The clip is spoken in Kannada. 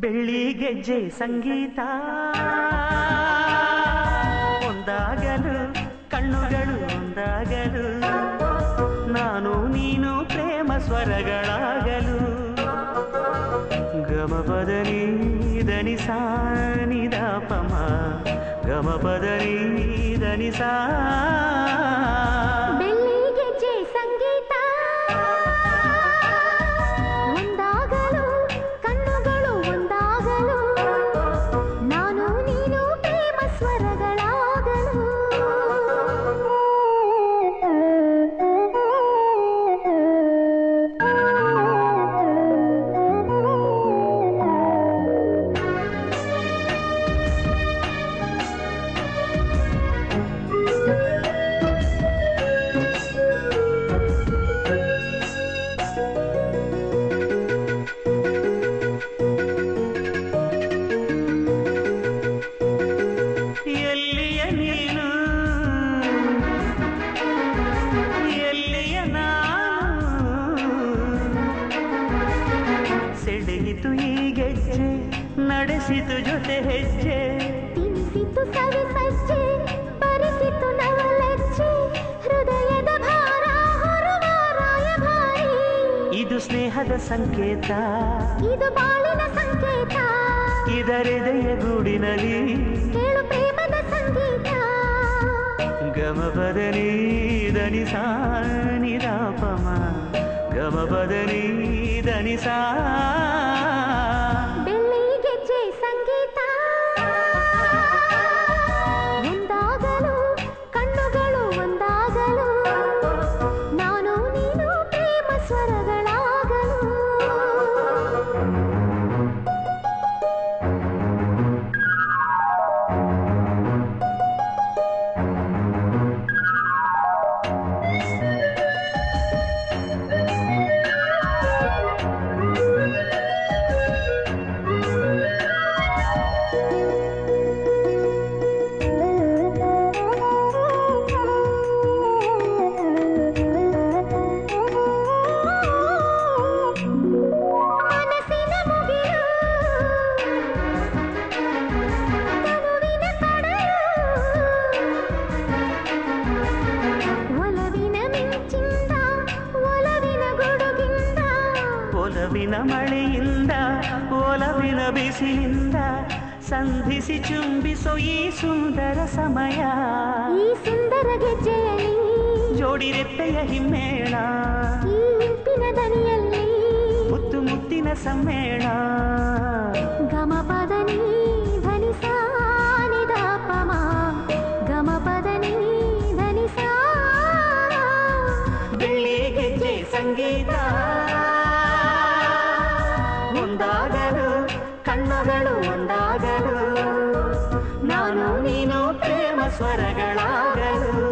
ಬೆಳ್ಳಿ ಗೆಜ್ಜೆ ಸಂಗೀತ ಒಂದಾಗಲು ಕಣ್ಣುಗಳು ಒಂದಾಗಲು ನಾನು ನೀನು ಪ್ರೇಮ ಸ್ವರಗಳಾಗಲು ಗಮಪದನಿ ದನಿ ಸಾನಿದ ಪಮ ಗಮಪದನಿ ದನಿ ಸಾ ಬೆಳ್ಳಿ ಗೆಜ್ಜೆ ಸಂಗೀತ ಒಂದಾಗಲು ಕಣ್ಣುಗಳು ಒಂದಾಗಲು ನಾನು ನೀನು ಪ್ರೇಮ ಸ್ವರಗಳಾಗಲು ಎಲ್ಲಿಯ ನೀನು ಎಲ್ಲಿಯ ನಾನು ಸೆಳೆಯಿತು ಈ ಗೆಜ್ಜೆ ನಡೆಸಿತು ಜೊತೆ ಹೆಜ್ಜೆ ತಿನಿಸಿತು ಸವಿ ಸಜ್ಜೆ ಬರಿಸಿತು ನವಲಜ್ಜೆ ಹೃದಯದ ಭಾರ ಹೊರುವ ರಾಯಭಾರಿ ಇದು ಸ್ನೇಹದ ಸಂಕೇತ ಇದು ಬಾಳಿನ ಸಂಕೇತ ಇದರೆದೆಯ ಗೂಡಿನಲ್ಲಿ ಕೇಳು ಪ್ರೇಮದ ಸಂಗೀತ ಗಮಪದನಿ ದನಿ ಸಾನಿದ ಪಮ ಗಮಪದನಿ ದನಿ ಸಾ ಬೆಳ್ಳಿ ಗೆಜ್ಜೆ ಸಂಗೀತ ಒಂದಾಗಲು ಕಣ್ಣುಗಳು ಒಂದಾಗಲು ನಾನು ನೀನು ಪ್ರೇಮ ಸ್ವರಗಳಾಗಲು ಮನಸ್ಸಿನ ಮುಗಿಲು ತನುವಿನ ಕಡಲು ಒಲವಿನ ಮಿಂಚಿಂದ ಒಲವಿನ ಗುಡುಗಿಂದ ಒಲವಿನ ಮಳೆಯಿಂದ ಒಲವಿನ ಬಿಸಿಲಿಂದ ಸಂಧಿಸಿ ಚುಂಬಿಸೋ ಈ ಸುಂದರ ಸಮಯ ಈ ಸುಂದರ ಗೆಜ್ಜೆಯಲ್ಲಿ ಜೋಡಿ ರೆಪ್ಪೆಯ ಹಿಮ್ಮೇಳ ಈ ಇಂಪಿನ ದನಿಯಲ್ಲಿ ಮುತ್ತು ಮುತ್ತಿನ ಸಮ್ಮೇಳ ಗಮ ಪದನಿ ಧನಿ ಸಾನಿದ ಪಮ ಗಮ ಪದನಿ ಧನಿ ಸಾ ಬೆಳ್ಳಿ ಗೆಜ್ಜೆ ಸಂಗೀತ ಒಂದಾಗಲು ಕಣ್ಣುಗಳು ಒಂದಾಗಲು ನಾನು ನೀನು ಪ್ರೇಮ ಸ್ವರಗಳಾಗಲು